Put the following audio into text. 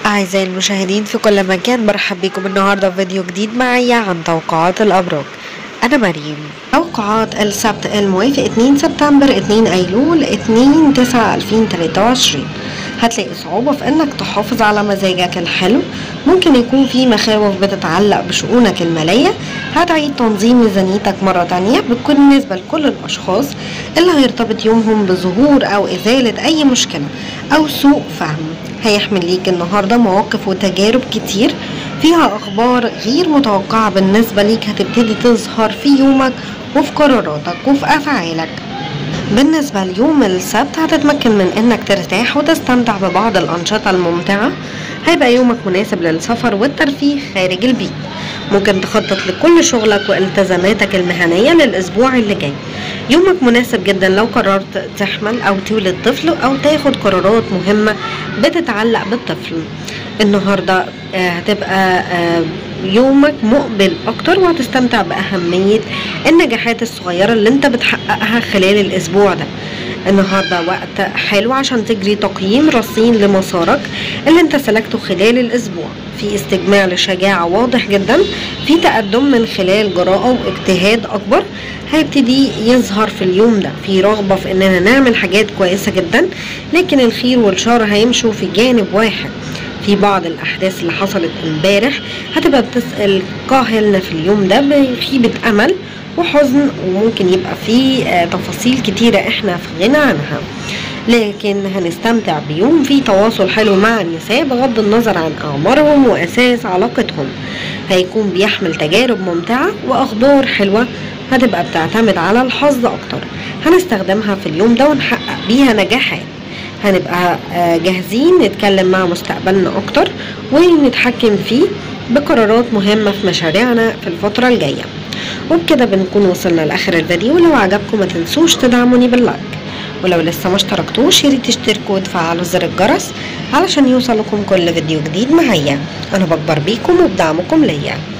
أعزائي المشاهدين في كل مكان برحب بكم النهاردة في فيديو جديد معايا عن توقعات الأبراج أنا مريم توقعات السبت الموافق 2 سبتمبر 2 أيلول 2 9 2023 هتلاقي صعوبة في انك تحافظ على مزاجك الحلو ممكن يكون في مخاوف بتتعلق بشؤونك المالية هتعيد تنظيم ميزانيتك مرة تانية بتكون بالنسبة لكل الأشخاص اللي هيرتبط يومهم بظهور أو إزالة أي مشكلة أو سوء فهم هيحمل ليك النهاردة مواقف وتجارب كتير فيها أخبار غير متوقعة بالنسبة ليك هتبتدي تظهر في يومك وفي قراراتك وفي أفعالك بالنسبة ليوم السبت هتتمكن من انك ترتاح وتستمتع ببعض الانشطة الممتعة هيبقى يومك مناسب للسفر والترفيه خارج البيت ممكن تخطط لكل شغلك والتزاماتك المهنية للأسبوع اللي جاي يومك مناسب جدا لو قررت تحمل أو تولد طفل أو تاخد قرارات مهمة بتتعلق بالطفل النهاردة هتبقى يومك مقبل اكتر وهتستمتع باهمية النجاحات الصغيرة اللي انت بتحققها خلال الاسبوع ده النهاردة وقت حلو عشان تجري تقييم رصين لمسارك اللي انت سلكته خلال الاسبوع في استجماع لشجاعة واضح جدا في تقدم من خلال جراءة واجتهاد اكبر هيبتدي يظهر في اليوم ده في رغبة في اننا نعمل حاجات كويسة جدا لكن الخير والشر هيمشوا في جانب واحد في بعض الاحداث اللي حصلت امبارح هتبقى بتسال قاهلنا في اليوم ده بخيبه امل وحزن وممكن يبقى في تفاصيل كتيرة احنا في غنى عنها لكن هنستمتع بيوم فيه تواصل حلو مع النساء بغض النظر عن أعمارهم وأساس علاقتهم هيكون بيحمل تجارب ممتعة وأخبار حلوة هتبقى بتعتمد على الحظ أكتر هنستخدمها في اليوم ده ونحقق بيها نجاحات هنبقى جاهزين نتكلم مع مستقبلنا اكتر ونتحكم فيه بقرارات مهمة في مشاريعنا في الفترة الجاية وبكده بنكون وصلنا لاخر الفيديو ولو عجبكم ما تنسوش تدعموني باللايك ولو لسه ما اشتركتوش ياريت تشتركوا وتفعلوا زر الجرس علشان يوصلكم كل فيديو جديد معايا انا بكبر بيكم وبدعمكم ليا